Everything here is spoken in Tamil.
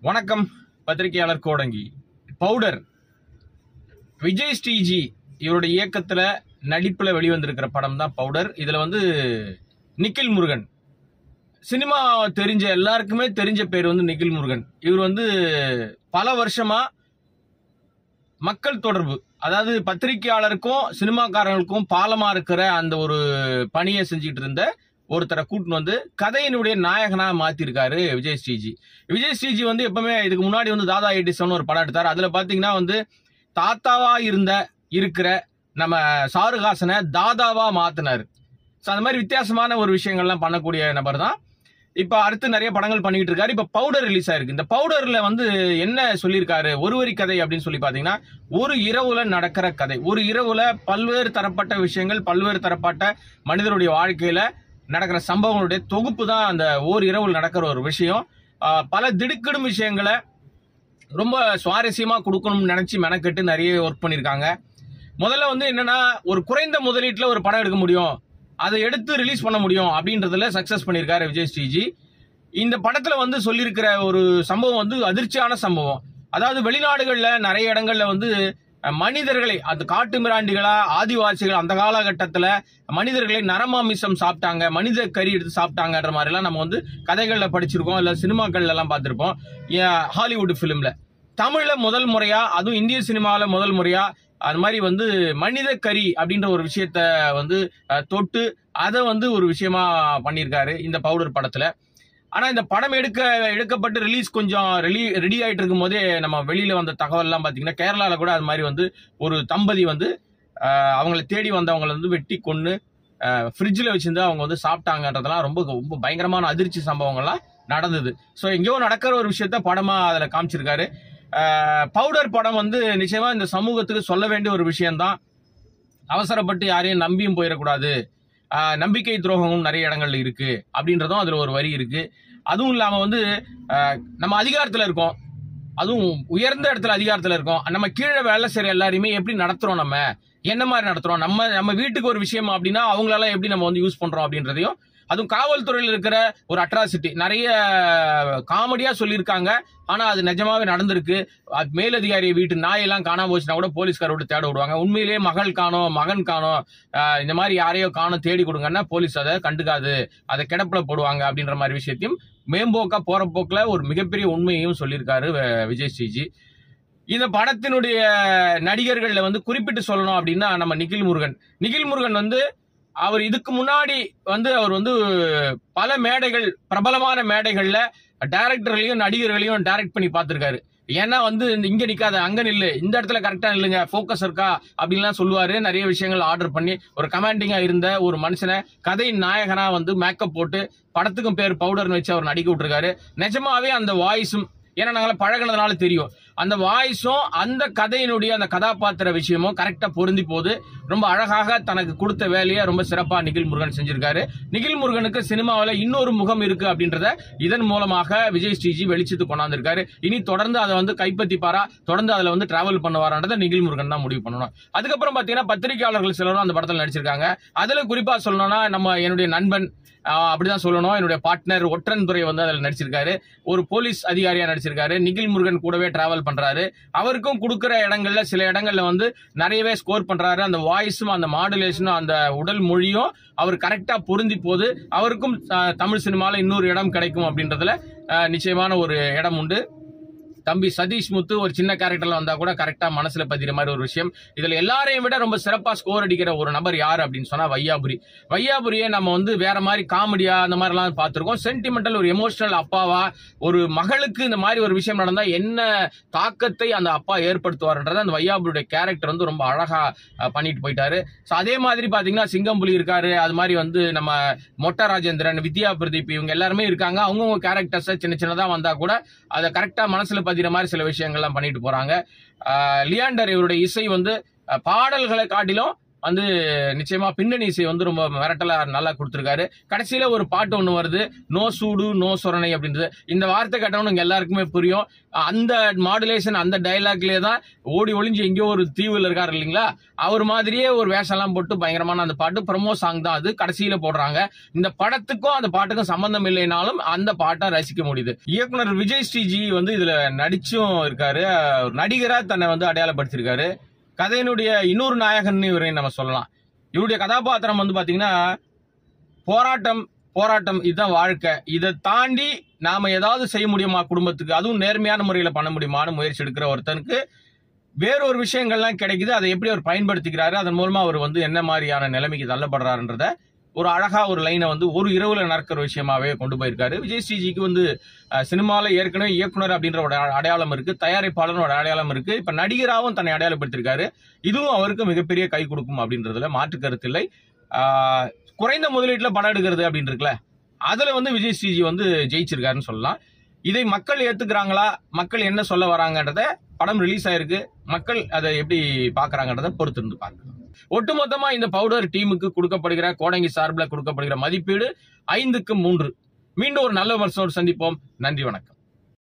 வணக்கம் பத்திரிகையாளர் கோடங்கி பவுடர் விஜய் ஸ்ரீஜி இவருடைய இயக்கத்துல நடிப்புல வெளிவந்திருக்கிற படம் தான் பவுடர் இதுல வந்து நிக்கில் முருகன் சினிமா தெரிஞ்ச எல்லாருக்குமே தெரிஞ்ச பேர் வந்து நிக்கில் முருகன் இவர் வந்து பல வருஷமா மக்கள் தொடர்பு அதாவது பத்திரிகையாளருக்கும் சினிமாக்காரர்களுக்கும் பாலமா இருக்கிற அந்த ஒரு பணியை செஞ்சுட்டு இருந்த ஒருத்தரை கூட்டின்னு வந்து கதையினுடைய நாயகனா மாத்திருக்காரு விஜய் ஸ்ரீஜி விஜய் ஸ்ரீஜி வந்து எப்பவுமே இதுக்கு முன்னாடி வந்து தாதா எடிசன் ஒரு படம் எடுத்தார் அதுல பாத்தீங்கன்னா வந்து தாத்தாவா இருந்த இருக்கிற நம்ம சாருஹாசனை தாதாவா மாத்தினாரு ஸோ அந்த மாதிரி வித்தியாசமான ஒரு விஷயங்கள்லாம் பண்ணக்கூடிய நபர் தான் இப்போ அடுத்து நிறைய படங்கள் பண்ணிட்டு இருக்காரு இப்போ பவுடர் ரிலீஸ் ஆயிருக்கு இந்த பவுடர்ல வந்து என்ன சொல்லியிருக்காரு ஒரு வரி கதை அப்படின்னு சொல்லி பாத்தீங்கன்னா ஒரு இரவுல நடக்கிற கதை ஒரு இரவுல பல்வேறு தரப்பட்ட விஷயங்கள் பல்வேறு தரப்பட்ட மனிதருடைய வாழ்க்கையில நடக்கிற சம்பவங்களுடைய தொகுப்பு தான் அந்த ஓர் இரவுல நடக்கிற ஒரு விஷயம் ஆஹ் பல திடுக்கிடும் விஷயங்களை ரொம்ப சுவாரஸ்யமா கொடுக்கணும்னு நினைச்சு மெனக்கெட்டு நிறைய ஒர்க் பண்ணியிருக்காங்க முதல்ல வந்து என்னன்னா ஒரு குறைந்த முதலீட்டுல ஒரு படம் எடுக்க முடியும் அதை எடுத்து ரிலீஸ் பண்ண முடியும் அப்படின்றதுல சக்சஸ் பண்ணியிருக்காரு விஜய் ஸ்ரீஜி இந்த படத்துல வந்து சொல்லியிருக்கிற ஒரு சம்பவம் வந்து அதிர்ச்சியான சம்பவம் அதாவது வெளிநாடுகள்ல நிறைய இடங்கள்ல வந்து அஹ், மனிதர்களை அது காட்டு மிராண்டிகளா ஆதிவாசிகள் அந்த காலகட்டத்துல மனிதர்களை நரமாமிசம் சாப்பிட்டாங்க மனித கறி எடுத்து சாப்பிட்டாங்கன்ற மாதிரி எல்லாம் நம்ம வந்து கதைகள்ல படிச்சிருக்கோம் இல்ல சினிமாக்கள்ல எல்லாம் பார்த்திருப்போம் ஏன், ஹாலிவுட் பிலிம்ல தமிழ்ல முதல் முறையா அதுவும் இந்திய சினிமாவில் முதல் முறையா அது மாதிரி வந்து மனித கறி அப்படின்ற ஒரு விஷயத்த வந்து அஹ், தொட்டு அதை வந்து ஒரு விஷயமா பண்ணியிருக்காரு இந்த பவுடர் படத்துல ஆனா இந்த படம் எடுக்க எடுக்கப்பட்டு ரிலீஸ் கொஞ்சம் ரெடி ரெடி ஆயிட்டு இருக்கும் போதே நம்ம வெளியில வந்த தகவல் எல்லாம் பாத்தீங்கன்னா கேரளால கூட அது மாதிரி வந்து ஒரு தம்பதி வந்து அஹ், அவங்கள தேடி வந்தவங்களை வந்து வெட்டி கொன்னு ஃப்ரிட்ஜில் வச்சிருந்து அவங்க வந்து சாப்பிட்டாங்கன்றதெல்லாம் ரொம்ப ரொம்ப பயங்கரமான அதிர்ச்சி சம்பவங்கள்லாம் நடந்தது ஸோ எங்கேயோ நடக்கிற ஒரு விஷயத்த படமா அதில் காமிச்சிருக்காரு அஹ், பவுடர் படம் வந்து நிச்சயமா இந்த சமூகத்துக்கு சொல்ல வேண்டிய ஒரு விஷயம்தான் அவசரப்பட்டு யாரையும் நம்பியும் போயிடக்கூடாது ஆஹ் நம்பிக்கை துரோகமும் நிறைய இடங்கள்ல இருக்கு அப்படின்றதும் அதுல ஒரு வரி இருக்கு அதுவும் இல்லாம வந்து ஆஹ் நம்ம அதிகாரத்துல இருக்கோம் அதுவும் உயர்ந்த இடத்துல அதிகாரத்துல இருக்கோம் நம்ம கீழே வேலை செய்யற எல்லாரையுமே எப்படி நடத்துறோம் நம்ம என்ன மாதிரி நடத்துறோம் நம்ம நம்ம வீட்டுக்கு ஒரு விஷயம் அப்படின்னா அவங்களெல்லாம் எப்படி நம்ம வந்து யூஸ் பண்றோம் அப்படின்றதையும் அதுவும் காவல்துறையில் இருக்கிற ஒரு அட்ராசிட்டி நிறைய காமெடியா சொல்லியிருக்காங்க ஆனா அது நிஜமாவே நடந்திருக்கு அது மேலதிகாரி வீட்டு நாயெல்லாம் காணாம போச்சுன்னா கூட போலீஸ்கார விட்டு தேட விடுவாங்க உண்மையிலேயே மகள் காணோம் மகன் காணோம் ஆஹ் இந்த மாதிரி யாரையோ காணோம் தேடி கொடுங்கன்னா போலீஸ் அதை கண்டுக்காது அதை கிடப்புல போடுவாங்க அப்படின்ற மாதிரி விஷயத்தையும் மேம்போக்கா போற போக்குல ஒரு மிகப்பெரிய உண்மையையும் சொல்லியிருக்காரு அஹ் விஜய் ஸ்ரீஜி இந்த படத்தினுடைய நடிகர்கள்ல வந்து குறிப்பிட்டு சொல்லணும் அப்படின்னா நம்ம நிகில் முருகன் நிகில் முருகன் வந்து அவர் இதுக்கு முன்னாடி வந்து அவர் வந்து பல மேடைகள் பிரபலமான மேடைகள்ல டைரக்டர்களையும் நடிகர்களையும் டைரக்ட் பண்ணி பார்த்திருக்காரு ஏன்னா வந்து இந்த இங்க நிக்காத அங்க நில்லு இந்த இடத்துல கரெக்டா நில்லுங்க ஃபோக்கஸ் இருக்கா அப்படின்லாம் சொல்லுவாரு நிறைய விஷயங்கள் ஆர்டர் பண்ணி ஒரு கமாண்டிங்கா இருந்த ஒரு மனுஷனை கதை நாயகனா வந்து மேக்கப் போட்டு படத்துக்கும் பேர் பவுடர்னு வச்சு அவர் நடிக்க விட்டுருக்காரு நிஜமாவே அந்த வாய்ஸும் ஏன்னா நாங்கள பழகுனதுனால தெரியும் அந்த வாய்ஸும் அந்த கதையினுடைய அந்த கதாபாத்திர விஷயமும் கரெக்டா பொருந்தி போகுது ரொம்ப அழகாக தனக்கு கொடுத்த வேலையை ரொம்ப சிறப்பா நிகில் முருகன் செஞ்சிருக்காரு நிகில் முருகனுக்கு சினிமாவில் இன்னொரு முகம் இருக்கு அப்படின்றத இதன் மூலமாக விஜய் ஸ்ரீஜி வெளிச்சத்து கொண்டாந்துருக்காரு இனி தொடர்ந்து அதை வந்து கைப்பற்றிப்பாரா தொடர்ந்து அதுல வந்து டிராவல் பண்ணுவாரான்றதை நிகில் முருகன் தான் முடிவு பண்ணணும் அதுக்கப்புறம் பாத்தீங்கன்னா பத்திரிகையாளர்கள் சிலரும் அந்த படத்தில் நடிச்சிருக்காங்க அதுல குறிப்பா சொல்லணும்னா நம்ம என்னுடைய நண்பன் ஆஹ் அப்படிதான் சொல்லணும் என்னுடைய பார்ட்னர் ஒற்றன் துறை வந்து அதில் நடிச்சிருக்காரு ஒரு போலீஸ் அதிகாரியா நடிச்சிருக்காரு நிகில் முருகன் கூடவே டிராவல் பண்றாரு அவருக்கும் கொடுக்குற இடங்கள்ல சில இடங்கள்ல வந்து நிறையவே ஸ்கோர் பண்றாரு அந்த வாய்ஸும் அந்த மாடுலேஷனும் அந்த உடல் மொழியும் அவர் கரெக்டா பொருந்தி போது அவருக்கும் ஆஹ், தமிழ் சினிமால இன்னொரு இடம் கிடைக்கும் அப்படின்றதுல ஆஹ், நிச்சயமான ஒரு இடம் உண்டு தம்பி சதீஷ் முத்து ஒரு சின்ன கேரக்டர்ல வந்தா கூட கரெக்டா மனசுல பதிகிற மாதிரி ஒரு விஷயம் இதுல எல்லாரையும் விட ரொம்ப சிறப்பா ஸ்கோர் அடிக்கிற ஒரு நபர் யார் அப்படின்னு சொன்னா வையாபுரி வையாபுரியை நம்ம வந்து வேற மாதிரி காமெடியா அந்த மாதிரி எல்லாம் பார்த்திருக்கோம் சென்டிமெண்டல் ஒரு எமோஷனல் அப்பாவா ஒரு மகளுக்கு இந்த மாதிரி ஒரு விஷயம் நடந்தா என்ன தாக்கத்தை அந்த அப்பா ஏற்படுத்துவார்ன்றத அந்த வையாபுரியுடைய கேரக்டர் வந்து ரொம்ப அழகா அஹ், பண்ணிட்டு போயிட்டாரு ஸோ அதே மாதிரி பாத்தீங்கன்னா சிங்கம்புலி இருக்காரு அது மாதிரி வந்து நம்ம மொட்ட ராஜேந்திரன் வித்யா பிரதீப் இவங்க எல்லாருமே இருக்காங்க அவங்கவுங்க கேரக்டர்ஸ் சின்ன சின்னதா வந்தா கூட அதை கரெக்டா மனசுல பதிகிற மாதிரி சில விஷயங்கள்லாம் பண்ணிட்டு போறாங்க ஆஹ் லியாண்டர் இவருடைய இசை வந்து அஹ், பாடல்களை காட்டிலும் வந்து நிச்சயமா பின்னணி இசை வந்து ரொம்ப மிரட்டலா நல்லா கொடுத்துருக்காரு கடைசியில ஒரு பாட்டு ஒன்று வருது நோ சூடு நோ சொரணை அப்படின்றது இந்த வார்த்தை கேட்டவனு உங்க எல்லாருக்குமே புரியும் அந்த மாடுலேஷன் அந்த டைலாக்லயே தான் ஓடி ஒளிஞ்சு எங்கேயோ ஒரு தீவுல இருக்காரு இல்லைங்களா அவர் மாதிரியே ஒரு வேஷம்லாம் போட்டு பயங்கரமான அந்த பாட்டு ப்ரமோ சாங் தான் அது கடைசியில போடுறாங்க இந்த படத்துக்கும் அந்த பாட்டுக்கும் சம்பந்தம் இல்லைனாலும் அந்த பாட்டை ரசிக்க முடியுது இயக்குனர் விஜய் ஸ்ரீஜி வந்து இதுல நடிச்சும் இருக்காரு ஒரு நடிகரா தன்னை வந்து அடையாளப்படுத்தியிருக்காரு கதையினுடைய இன்னொரு நாயகன் இவரை நம்ம சொல்லலாம் இவருடைய கதாபாத்திரம் வந்து பாத்தீங்கன்னா போராட்டம் போராட்டம் இதுதான் வாழ்க்கை இதை தாண்டி நாம ஏதாவது செய்ய முடியுமா குடும்பத்துக்கு அதுவும் நேர்மையான முறையில பண்ண முடியுமான்னு முயற்சி எடுக்கிற ஒருத்தனுக்கு வேறொரு விஷயங்கள்லாம் கிடைக்குது அதை எப்படி அவர் பயன்படுத்திக்கிறாரு அதன் மூலமா அவர் வந்து என்ன மாதிரியான நிலைமைக்கு தள்ளப்படுறாருன்றத ஒரு அழகா ஒரு லைனை வந்து ஒரு இரவுல நடக்கிற விஷயமாவே கொண்டு போயிருக்காரு விஜய் ஸ்ரீஜிக்கு வந்து அஹ், சினிமால ஏற்கனவே இயக்குனர் அப்படின்ற ஒரு அட- அடையாளம் இருக்கு தயாரிப்பாளர் ஒரு அடையாளம் இருக்கு இப்ப நடிகராகவும் தன்னை அடையாளப்படுத்திருக்காரு இதுவும் அவருக்கு மிகப்பெரிய கை கொடுக்கும் அப்படின்றதுல மாற்று கருத்து இல்லை ஆஹ், குறைந்த முதலீட்டுல படம் எடுக்கிறது அப்படின்னு இருக்குல்ல அதுல வந்து விஜய் ஸ்ரீஜி வந்து ஜெயிச்சிருக்காருன்னு சொல்லலாம் இதை மக்கள் ஏத்துக்கிறாங்களா மக்கள் என்ன சொல்ல வராங்கன்றத படம் ரிலீஸ் ஆயிருக்கு மக்கள் அதை எப்படி பாக்குறாங்கன்றத பொறுத்து இருந்து பார்க்கலாம் ஒட்டுமொத்தமா இந்த பவுடர் டீமுக்கு கொடுக்கப்படுகிற கோடங்கி சார்பில் கொடுக்கப்படுகிற மதிப்பீடு ஐந்துக்கு மூன்று மீண்டும் ஒரு நல்ல வருஷம் சந்திப்போம் நன்றி வணக்கம்